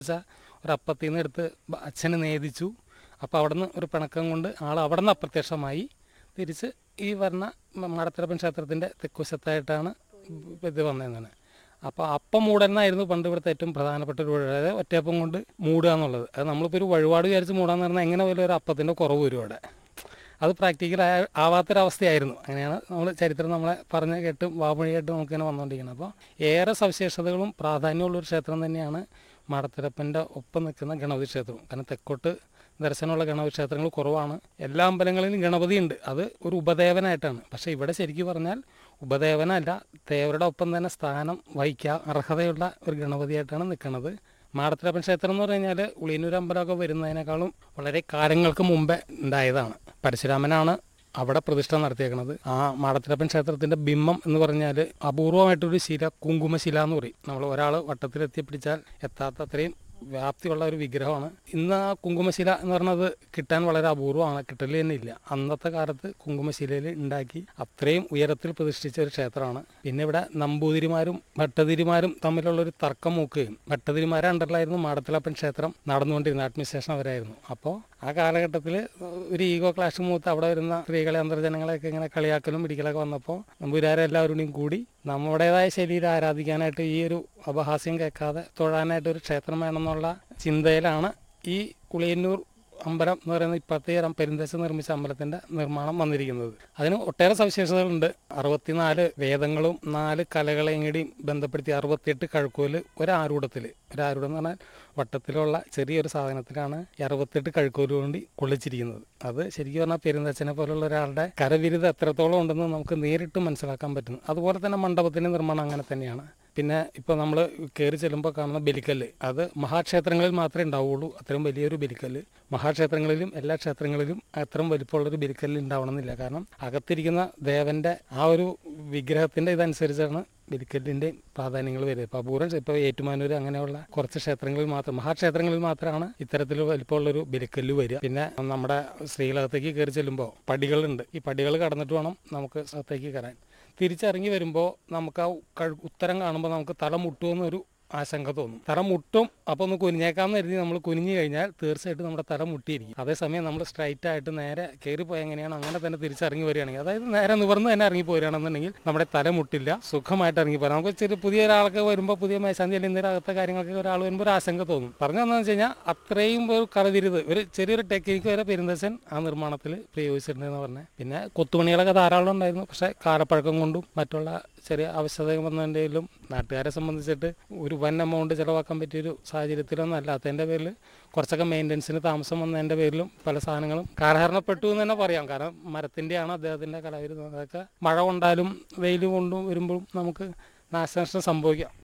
വെച്ചാൽ ഒരു അപ്പത്തിൽ നിന്ന് എടുത്ത് ബ- അച്ഛന് നേദിച്ചു അപ്പോൾ അവിടെ നിന്ന് ഒരു പിണക്കം കൊണ്ട് ആൾ അവിടെ നിന്ന് അപ്രത്യക്ഷമായി തിരിച്ച് ഈ വരുന്ന മടത്തിരപ്പൻ ക്ഷേത്രത്തിൻ്റെ തെക്കുവശത്തായിട്ടാണ് ഇത് വന്നതെന്നാണ് അപ്പോൾ അപ്പം മൂടനായിരുന്നു പണ്ട് ഇവിടുത്തെ ഏറ്റവും പ്രധാനപ്പെട്ട ഒരു വഴി അതായത് ഒറ്റയപ്പം കൊണ്ട് മൂടുക എന്നുള്ളത് അത് നമ്മളിപ്പോൾ ഒരു വഴിപാട് വിചാരിച്ച് മൂടാന്ന് പറഞ്ഞാൽ എങ്ങനെ പോലും ഒരു അപ്പത്തിൻ്റെ കുറവ് വരും അവിടെ അത് പ്രാക്ടിക്കൽ ആവാത്തൊരവസ്ഥയായിരുന്നു അങ്ങനെയാണ് നമ്മൾ ചരിത്രം നമ്മളെ പറഞ്ഞ് കേട്ട് വാമൊഴിയായിട്ട് നമുക്കിങ്ങനെ വന്നുകൊണ്ടിരിക്കുന്നത് അപ്പോൾ ഏറെ സവിശേഷതകളും പ്രാധാന്യമുള്ളൊരു ക്ഷേത്രം തന്നെയാണ് മാടത്തിരപ്പൻ്റെ ഒപ്പം നിൽക്കുന്ന ഗണപതി ക്ഷേത്രവും കാരണം തെക്കോട്ട് ദർശനമുള്ള ഗണപതി ക്ഷേത്രങ്ങൾ കുറവാണ് എല്ലാ അമ്പലങ്ങളിലും ഗണപതി ഉണ്ട് അത് ഒരു ഉപദേവനായിട്ടാണ് പക്ഷേ ഇവിടെ ശരിക്കും പറഞ്ഞാൽ ഉപദേവനല്ല ദേവരുടെ ഒപ്പം തന്നെ സ്ഥാനം വഹിക്കാൻ അർഹതയുള്ള ഒരു ഗണപതിയായിട്ടാണ് നിൽക്കുന്നത് മാടത്തിലപ്പൻ ക്ഷേത്രം എന്ന് പറഞ്ഞു കഴിഞ്ഞാൽ ഉളിയന്നൂർ അമ്പലമൊക്കെ വരുന്നതിനേക്കാളും വളരെ കാലങ്ങൾക്ക് മുമ്പേ ഉണ്ടായതാണ് പരശുരാമനാണ് അവിടെ പ്രതിഷ്ഠ നടത്തിയേക്കുന്നത് ആ മാടത്തിലപ്പൻ ക്ഷേത്രത്തിന്റെ ബിംബം എന്ന് പറഞ്ഞാൽ അപൂർവമായിട്ടൊരു ശില കുങ്കുമശില എന്ന് പറയും നമ്മൾ ഒരാൾ വട്ടത്തിലെത്തി പിടിച്ചാൽ എത്താത്ത അത്രയും വ്യാപ്തിയുള്ള ഒരു വിഗ്രഹമാണ് ഇന്ന് ആ കുങ്കുമശില എന്ന് പറഞ്ഞത് കിട്ടാൻ വളരെ അപൂർവമാണ് കിട്ടൽ തന്നെ ഇല്ല അന്നത്തെ കാലത്ത് കുങ്കുമശിലയിൽ ഉണ്ടാക്കി അത്രയും ഉയരത്തിൽ പ്രതിഷ്ഠിച്ച ഒരു ക്ഷേത്രമാണ് പിന്നെ ഇവിടെ നമ്പൂതിരിമാരും ഭട്ടതിരിമാരും തമ്മിലുള്ള ഒരു തർക്കം മൂക്കുകയും ഭട്ടതിരിമാരെ അണ്ടറിലായിരുന്നു മാടത്തിലപ്പൻ ക്ഷേത്രം നടന്നുകൊണ്ടിരുന്ന അഡ്മിനിസ്ട്രേഷൻ അവരായിരുന്നു അപ്പോൾ ആ കാലഘട്ടത്തിൽ ഒരു ഈഗോ ക്ലാഷ് മൂത്ത് അവിടെ വരുന്ന സ്ത്രീകളെ അന്തർജനങ്ങളെയൊക്കെ ഇങ്ങനെ കളിയാക്കലും പിടിക്കലൊക്കെ വന്നപ്പോൾ നമ്പൂരാരെ എല്ലാവരും കൂടി നമ്മുടേതായ ശരീരം ആരാധിക്കാനായിട്ട് ഈ ഒരു അപഹാസ്യം കേൾക്കാതെ തൊഴാനായിട്ട് ഒരു ക്ഷേത്രം വേണമെന്നുള്ള ചിന്തയിലാണ് ഈ കുളിയന്നൂർ അമ്പലം എന്ന് പറയുന്ന ഇപ്പോഴത്തെ ഈ പെരുന്തേശം നിർമ്മിച്ച അമ്പലത്തിന്റെ നിർമ്മാണം വന്നിരിക്കുന്നത് അതിന് ഒട്ടേറെ സവിശേഷതകളുണ്ട് അറുപത്തിനാല് വേദങ്ങളും നാല് കലകളെയും കൂടി ബന്ധപ്പെടുത്തി അറുപത്തിയെട്ട് കഴുക്കോല് ഒരാരൂഢത്തിൽ ഒരാരൂഢം എന്ന് പറഞ്ഞാൽ വട്ടത്തിലുള്ള ചെറിയൊരു സാധനത്തിലാണ് ഈ അറുപത്തെട്ട് കഴുക്കോല് കൊണ്ട് കൊള്ളിച്ചിരിക്കുന്നത് അത് ശരിക്കും പറഞ്ഞാൽ പെരുന്തച്ഛനെ പോലുള്ള ഒരാളുടെ കരവിരുത് എത്രത്തോളം ഉണ്ടെന്ന് നമുക്ക് നേരിട്ട് മനസ്സിലാക്കാൻ പറ്റുന്നു അതുപോലെ തന്നെ മണ്ഡപത്തിന്റെ നിർമ്മാണം അങ്ങനെ തന്നെയാണ് പിന്നെ ഇപ്പോൾ നമ്മൾ കയറി ചെല്ലുമ്പോൾ കാണുന്ന ബലിക്കല്ല് അത് മഹാക്ഷേത്രങ്ങളിൽ മാത്രമേ ഉണ്ടാവുള്ളൂ അത്രയും വലിയൊരു ബലിക്കല്ല് മഹാക്ഷേത്രങ്ങളിലും എല്ലാ ക്ഷേത്രങ്ങളിലും അത്രയും വലിപ്പമുള്ളൊരു ബലിക്കല്ല് ഉണ്ടാവണമെന്നില്ല കാരണം അകത്തിരിക്കുന്ന ദേവന്റെ ആ ഒരു വിഗ്രഹത്തിന്റെ ഇതനുസരിച്ചാണ് ബലിക്കല്ലിന്റെ പ്രാധാന്യങ്ങൾ വരിക ഇപ്പോൾ അപൂർവം ഇപ്പോൾ ഏറ്റുമാനൂർ അങ്ങനെയുള്ള കുറച്ച് ക്ഷേത്രങ്ങളിൽ മാത്രം മഹാക്ഷേത്രങ്ങളിൽ മാത്രമാണ് ഇത്തരത്തിൽ വലിപ്പമുള്ളൊരു ബലിക്കല്ല് വരിക പിന്നെ നമ്മുടെ ശ്രീലകത്തേക്ക് കയറി ചെല്ലുമ്പോൾ പടികളുണ്ട് ഈ പടികൾ കടന്നിട്ട് വേണം നമുക്ക് അകത്തേക്ക് കയറാൻ തിരിച്ചിറങ്ങി വരുമ്പോൾ നമുക്ക് ആ കഴു- ഉത്തരം കാണുമ്പോൾ നമുക്ക് തല മുട്ടുമെന്നൊരു ആശങ്ക തോന്നും തല മുട്ടും അപ്പോൾ ഒന്ന് കുനിഞ്ഞേക്കാമെന്ന് കരുതി നമ്മൾ കുനിഞ്ഞു കഴിഞ്ഞാൽ തീർച്ചയായിട്ടും നമ്മുടെ തല മുട്ടിയിരിക്കും അതേസമയം നമ്മൾ സ്ട്രൈറ്റ് ആയിട്ട് നേരെ കയറി പോയി എങ്ങനെയാണ് അങ്ങനെ തന്നെ തിരിച്ചിറങ്ങി വരികയാണെങ്കിൽ അതായത് നേരെ നിവർന്ന് തന്നെ ഇറങ്ങി പോരുകയാണെന്നുണ്ടെങ്കിൽ നമ്മുടെ തല മുട്ടില്ല സുഖമായിട്ട് ഇറങ്ങി പോരാം നമുക്ക് ചെറിയ പുതിയ ഒരാളൊക്കെ വരുമ്പോൾ പുതിയ മേശാന്തി അല്ലെങ്കിൽ അകത്തെ കാര്യങ്ങളൊക്കെ ഒരാൾ വരുമ്പോൾ ഒരു ആശങ്ക തോന്നും പറഞ്ഞു എന്താണെന്ന് വെച്ച് കഴിഞ്ഞാൽ അത്രയും ഒരു കറതിരുത് ഒരു ചെറിയൊരു ടെക്നിക്ക് വരെ പെരുന്തച്ചൻ ആ നിർമ്മാണത്തിൽ പ്രയോഗിച്ചിട്ടുണ്ടെന്ന് പറഞ്ഞത് പിന്നെ കൊത്തുപണികളൊക്കെ ധാരാളം ഉണ്ടായിരുന്നു പക്ഷേ കാലപ്പഴക്കം കൊണ്ടും മറ്റുള്ള ചെറിയ ആവശ്യത വന്നതിൻ്റെയിലും നാട്ടുകാരെ സംബന്ധിച്ചിട്ട് ഒരു വൻ എമൗണ്ട് ചിലവാക്കാൻ പറ്റിയൊരു സാഹചര്യത്തിലൊന്നും അല്ലാത്തതിൻ്റെ പേരിൽ കുറച്ചൊക്കെ മെയിൻ്റനൻസിന് താമസം വന്നതിൻ്റെ പേരിലും പല സാധനങ്ങളും കാലഹരണപ്പെട്ടു എന്ന് തന്നെ പറയാം കാരണം മരത്തിൻ്റെയാണ് അദ്ദേഹത്തിൻ്റെ കലാവിരുദ്ധം അതൊക്കെ മഴ കൊണ്ടാലും വെയിൽ കൊണ്ടും വരുമ്പോഴും നമുക്ക് നാശനഷ്ടം സംഭവിക്കാം